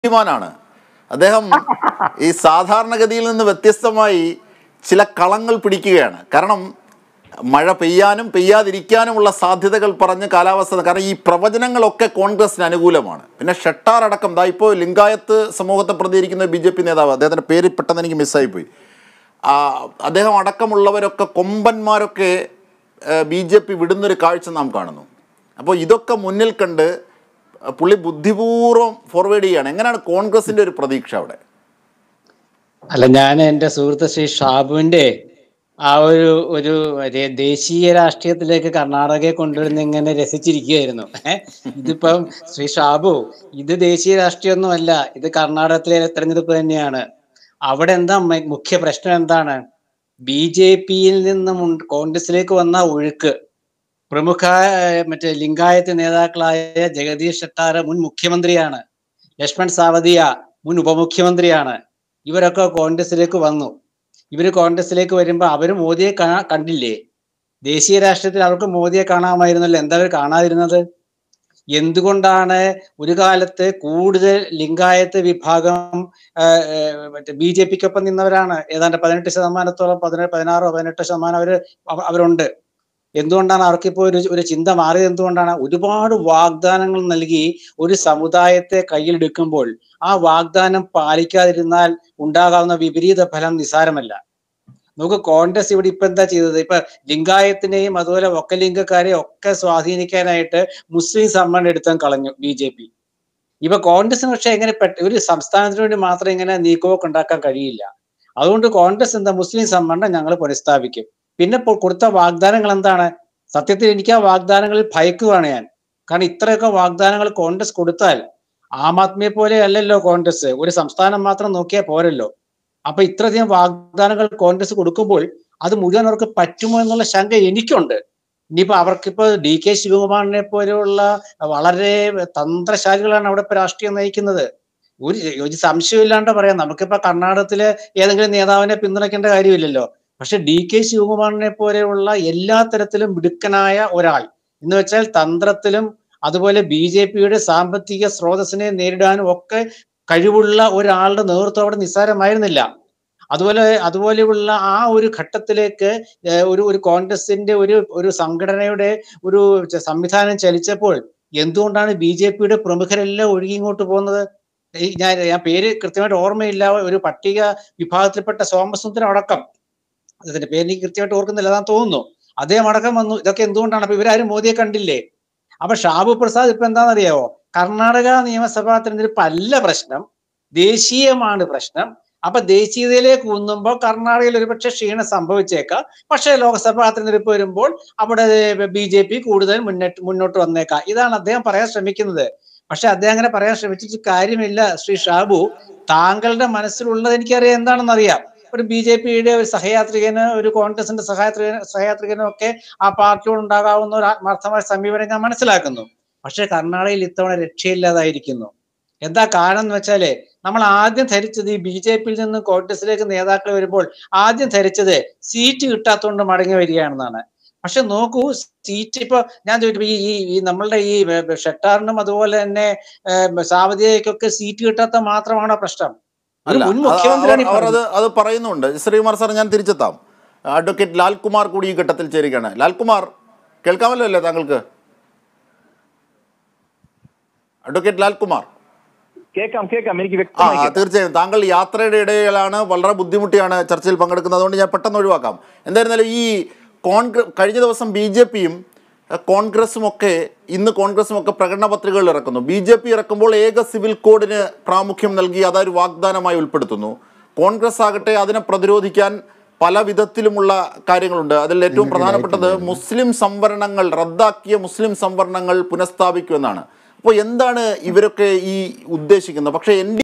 ബുദ്ധിമാനാണ് അദ്ദേഹം ഈ സാധാരണഗതിയിൽ നിന്ന് വ്യത്യസ്തമായി ചില കളങ്ങൾ പിടിക്കുകയാണ് കാരണം മഴ പെയ്യാനും പെയ്യാതിരിക്കാനുമുള്ള സാധ്യതകൾ പറഞ്ഞ് കാലാവസ്ഥ കാരണം ഈ പ്രവചനങ്ങളൊക്കെ കോൺഗ്രസിന് അനുകൂലമാണ് പിന്നെ ഷെട്ടാർ അടക്കം ദാ ഇപ്പോൾ ലിംഗായത്ത് സമൂഹത്തെ പ്രതികരിക്കുന്ന ബി ജെ പി നേതാവ് അദ്ദേഹത്തിൻ്റെ പേര് പെട്ടെന്ന് എനിക്ക് മിസ്സായിപ്പോയി ആ, അദ്ദേഹം അടക്കമുള്ളവരൊക്കെ കൊമ്പന്മാരൊക്കെ ബി ജെ പി വിടുന്നൊരു കാഴ്ച നാം കാണുന്നു അപ്പോൾ ഇതൊക്കെ മുന്നിൽ കണ്ട് പുള്ളി ബുദ്ധിപൂർവ്വം ഫോർവേഡ് ചെയ്യാണ് എങ്ങനെയാണ് കോൺഗ്രസിന്റെ ഒരു പ്രതീക്ഷ അവിടെ അല്ല ഞാൻ എൻ്റെ സുഹൃത്ത് ശ്രീ ഷാബുവിന്റെ ആ ഒരു ഒരു ദേ- ദേശീയ രാഷ്ട്രീയത്തിലേക്ക് കർണാടകയെ കൊണ്ടുവരുന്ന ഇങ്ങനെ രസിച്ചിരിക്കുകയായിരുന്നു ഏ? ഇതിപ്പം ശ്രീ ഷാബു ഇത് ദേശീയ രാഷ്ട്രീയമൊന്നുമല്ല ഇത് കർണാടകത്തിലെ തെരഞ്ഞെടുപ്പ് തന്നെയാണ് അവിടെ എന്താ മെ- മുഖ്യ പ്രശ്നം എന്താണ് ബി ജെ പിയിൽ നിന്നും ഉൺ- കോൺഗ്രസിലേക്ക് വന്ന ഒഴുക്ക് പ്രമുഖ ഏഹ്, മറ്റേ ലിംഗായത്ത് നേതാക്കളായ ജഗദീഷ് ഷെട്ടാർ മുൻ മുഖ്യമന്ത്രിയാണ് ലക്ഷ്മൺ സാവതിയ മുൻ ഉപമുഖ്യമന്ത്രിയാണ് ഇവരൊക്കെ കോൺഗ്രസിലേക്ക് വന്നു ഇവര് കോൺഗ്രസിലേക്ക് വരുമ്പോൾ അവര് മോദിയെ കാണാ കണ്ടില്ലേ ദേശീയ രാഷ്ട്രീയത്തിൽ അവർക്ക് മോദിയെ കാണാമായിരുന്നല്ലോ എന്താ അവർ കാണാതിരുന്നത് എന്തുകൊണ്ടാണ് ഒരു കാലത്ത് കൂടുതൽ ലിംഗായത്ത് വിഭാഗം ആഹ്, ആഹ്, മറ്റേ ബി ജെ പിക്കൊപ്പം നിന്നവരാണ് ഏതാണ്ട് പതിനെട്ട് ശതമാനത്തോളം പതിനെട്ട് പതിനാറോ പതിനെട്ടോ ശതമാനം അവര് അവ- അവരുണ്ട് എന്തുകൊണ്ടാണ് അവർക്കിപ്പോ ഒരു ഒരു ചിന്ത മാറിയത് എന്തുകൊണ്ടാണ് ഒരുപാട് വാഗ്ദാനങ്ങൾ നൽകി ഒരു സമുദായത്തെ കയ്യിലെടുക്കുമ്പോൾ ആ വാഗ്ദാനം പാലിക്കാതിരുന്നാൽ ഉണ്ടാകാവുന്ന വിപരീത ഫലം നിസാരമല്ല നമുക്ക് കോൺഗ്രസ് ഇവിടെ ഇപ്പൊ എന്താ ചെയ്തത് ഇപ്പൊ ലിംഗായത്തിനെയും അതുപോലെ ഒക്കലിംഗക്കാരെയും ഒക്കെ സ്വാധീനിക്കാനായിട്ട് മുസ്ലിം സംവരണം എടുത്താൻ കളഞ്ഞു ബി ജെ പി ഇപ്പൊ കോൺഗ്രസിന് പക്ഷെ എങ്ങനെ പെട്ട ഒരു സംസ്ഥാനത്തിന് വേണ്ടി മാത്രം ഇങ്ങനെ നീക്കമൊക്കെ ഉണ്ടാക്കാൻ കഴിയില്ല അതുകൊണ്ട് കോൺഗ്രസ് എന്താ മുസ്ലിം സംവരണം ഞങ്ങൾ പുനഃസ്ഥാപിക്കും പിന്നെ ഇപ്പോൾ കൊടുത്ത വാഗ്ദാനങ്ങൾ എന്താണ് സത്യത്തിൽ എനിക്ക് ആ വാഗ്ദാനങ്ങളിൽ ഭയക്കുകയാണ് ഞാൻ കാരണം ഇത്രയൊക്കെ വാഗ്ദാനങ്ങൾ കോൺഗ്രസ് കൊടുത്താൽ ആം ആദ്മിയെ പോലെ അല്ലല്ലോ കോൺഗ്രസ് ഒരു സംസ്ഥാനം മാത്രം നോക്കിയാൽ പോരല്ലോ അപ്പൊ ഇത്രയധികം വാഗ്ദാനങ്ങൾ കോൺഗ്രസ് കൊടുക്കുമ്പോൾ അത് മുഴുവൻ അവർക്ക് പറ്റുമോ എന്നുള്ള ശങ്ക എനിക്കുണ്ട് ഇനിയിപ്പോ അവർക്കിപ്പോ ഡി കെ ശിവകുമാറിനെ പോലെയുള്ള വളരെ തന്ത്രശാലികളാണ് അവിടെ ഇപ്പൊ രാഷ്ട്രീയം നയിക്കുന്നത് ഒരു ഒരു സംശയമില്ലാണ്ട് പറയാം നമുക്കിപ്പോ കർണാടകത്തിലെ ഏതെങ്കിലും നേതാവിനെ പിന്തുണയ്ക്കേണ്ട കാര്യമില്ലല്ലോ പക്ഷെ ഡി കെ ശിവകുമാറിനെ പോലെയുള്ള എല്ലാ തരത്തിലും മിടുക്കനായ ഒരാൾ എന്ന് വെച്ചാൽ തന്ത്രത്തിലും അതുപോലെ ബി ജെ പിയുടെ സാമ്പത്തിക സ്രോതസ്സിനെ നേരിടാനും ഒക്കെ കഴിവുള്ള ഒരാളുടെ നേതൃത്വം അവിടെ നിസ്സാരമായിരുന്നില്ല അതുപോലെ അതുപോലെയുള്ള ആ ഒരു ഘട്ടത്തിലേക്ക് ഏഹ് ഒരു ഒരു കോൺഗ്രസിന്റെ ഒരു ഒരു സംഘടനയുടെ ഒരു ച- സംവിധാനം ചലിച്ചപ്പോൾ എന്തുകൊണ്ടാണ് ബി ജെ പിയുടെ പ്രമുഖരെല്ലാം ഒഴുകി ഇങ്ങോട്ട് പോകുന്നത് ഈ ഞാൻ ഞാൻ പേര് കൃത്യമായിട്ട് ഓർമ്മയില്ല ഒരു പട്ടിക വിഭാഗത്തിൽപ്പെട്ട സോമസുന്ദരം അടക്കം അതിന്റെ പേര് എനിക്ക് കൃത്യമായിട്ട് ഓർക്കുന്നില്ല അതാ തോന്നുന്നു അദ്ദേഹം അടക്കം വന്നു ഇതൊക്കെ എന്തുകൊണ്ടാണ് അപ്പൊ ഇവരാരും മോദിയെ കണ്ടില്ലേ അപ്പൊ ഷാബു പ്രസാദ് ഇപ്പൊ എന്താണെന്നറിയാവോ കർണാടക നിയമസഭാ തെരഞ്ഞെടുപ്പ് അല്ല പ്രശ്നം ദേശീയമാണ് പ്രശ്നം അപ്പൊ ദേശീയതയിലേക്ക് ഊന്നുമ്പോൾ കർണാടകയിൽ ഒരുപക്ഷെ ക്ഷീണം സംഭവിച്ചേക്കാം പക്ഷേ ലോക്സഭാ തെരഞ്ഞെടുപ്പ് വരുമ്പോൾ അവിടെ ബി ജെ പി കൂടുതൽ മുന്നോട്ട് മുന്നോട്ട് വന്നേക്കാം ഇതാണ് അദ്ദേഹം പറയാൻ ശ്രമിക്കുന്നത് പക്ഷെ അദ്ദേഹം അങ്ങനെ പറയാൻ ശ്രമിച്ചിട്ട് കാര്യമില്ല ശ്രീ ഷാബു താങ്കളുടെ മനസ്സിലുള്ളത് എനിക്കറിയാം എന്താണെന്ന് അറിയാം ഒരു ബി ജെ പിയുടെ ഒരു സഹയാത്രികന് ഒരു കോൺഗ്രസിന്റെ സഹയാത്രികന് സഹയാത്രികനും ഒക്കെ ആ പാർട്ടിയോട് ഉണ്ടാകാവുന്ന ഒരു ആത്മാർത്ഥമായ സമീപനം ഞാൻ മനസ്സിലാക്കുന്നു പക്ഷെ കർണാടകയിൽ ഇത്തവണ രക്ഷയില്ലാതായിരിക്കുന്നു എന്താ കാരണം എന്ന് വെച്ചാല് നമ്മൾ ആദ്യം ധരിച്ചത് ഈ ബി ജെ പിയിൽ നിന്ന് കോൺഗ്രസിലേക്ക് നേതാക്കൾ വരുമ്പോൾ ആദ്യം ധരിച്ചത് സീറ്റ് കിട്ടാത്തതുകൊണ്ട് മടങ്ങി വരികയാണെന്നാണ് പക്ഷെ നോക്കൂ സീറ്റ് ഇപ്പൊ ഞാൻ ചോദിച്ചു ഈ ഈ ഈ നമ്മളുടെ ഈ ഏർ ഷെട്ടാറിനും അതുപോലെ തന്നെ ഏർ സാവധിയൊക്കെ സീറ്റ് കിട്ടാത്ത മാത്രമാണോ പ്രശ്നം ഒരു അല്ല മുൻ അത് മുഖ്യമന്ത്രിയാണ് ഈ അവർ- അവർ അത് പറഞ്ഞത്. അത് പറയുന്നുണ്ട് ശ്രീകുമാർ സാർ ഞാൻ തിരിച്ചെത്താം അഡ്വക്കേറ്റ് ലാൽകുമാർ കൂടി ഈ ഘട്ടത്തിൽ ചേരുകയാണ് ലാൽകുമാർ കേൾക്കാമല്ലോ അല്ലേ താങ്കൾക്ക് അഡ്വക്കേറ്റ് ലാൽകുമാർ കേൾക്കാം കേൾക്കാം എനിക്ക് ആ വ്യക്തമായി ആ, കേൾക്കാം. തീർച്ചയായും താങ്കൾ യാത്രയുടെ ഇടയിലാണ് വളരെ ബുദ്ധിമുട്ടിയാണ് ചർച്ചയിൽ പങ്കെടുക്കുന്നത് അതുകൊണ്ട് ഞാൻ പെട്ടെന്ന് ഒഴിവാക്കാം എന്തായിരുന്നാലും ഈ കോൺഗ്രസ് കഴിഞ്ഞ ദിവസം ബി ജെ പിയും കോൺഗ്രസും ഒക്കെ ഇന്ന് കോൺഗ്രസും ഒക്കെ പ്രകടന പത്രികകൾ ഇറക്കുന്നു ബി ജെ പി ഇറക്കുമ്പോൾ ഏക സിവിൽ കോഡിന് പ്രാമുഖ്യം നൽകി അതൊരു വാഗ്ദാനമായി ഉൾപ്പെടുത്തുന്നു കോൺഗ്രസ് ആകട്ടെ അതിനെ പ്രതിരോധിക്കാൻ പല വിധത്തിലുമുള്ള കാര്യങ്ങളുണ്ട് അതിൽ ഏറ്റവും പ്രധാനപ്പെട്ടത് മുസ്ലിം സംവരണങ്ങൾ റദ്ദാക്കിയ മുസ്ലിം സംവരണങ്ങൾ പുനഃസ്ഥാപിക്കുമെന്നാണ് അപ്പോൾ എന്താണ് ഇവരൊക്കെ ഈ ഉദ്ദേശിക്കുന്നത് പക്ഷേ എൻ